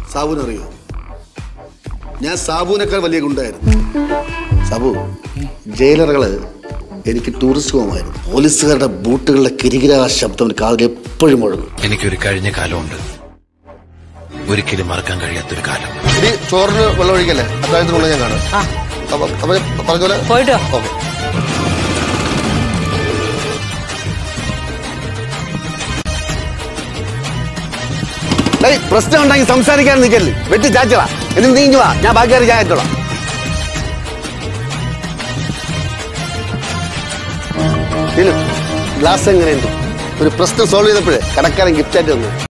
സാബുവിനറിയോ ഞാൻ സാബുവിനേക്കാൾ വലിയ ഗുണ്ടായിരുന്നു സാബു ജയിലറുകള് എനിക്ക് ടൂറിസ്റ്റ് ഹോമായിരുന്നു പോലീസുകാരുടെ ബൂട്ടുകളുടെ കിരികിരാ ശബ്ദം കാതിൽ എപ്പോഴും മുഴങ്ങും എനിക്കൊരു കഴിഞ്ഞ കാലമുണ്ട് ഒരിക്കലും മറക്കാൻ കഴിയാത്തൊരു കാലം ഇനി ചോറിന് വെള്ളം ഒഴിക്കല്ലേ അത്താഴത്തിനുള്ള ഞാൻ കാണാം അപ്പൊ അപ്പൊ ഞാൻ പറഞ്ഞ പോലെ പോയിട്ട് വാ. ഓക്കെ പ്രശ്നം ഉണ്ടെങ്കിൽ സംസാരിക്കാൻ നിൽക്കല്ലേ വെട്ടി ചാച്ചളാ എന്നിട്ട് നീങ്ങി വാ ഞാൻ ബാക്കി ചായ എത്തോളാം ഗ്ലാസ് എങ്ങനെയുണ്ട് ഒരു പ്രശ്നം സോൾവ് ചെയ്തപ്പോഴേ കടക്കാരൻ ഗിഫ്റ്റ് ആയിട്ട് തന്നു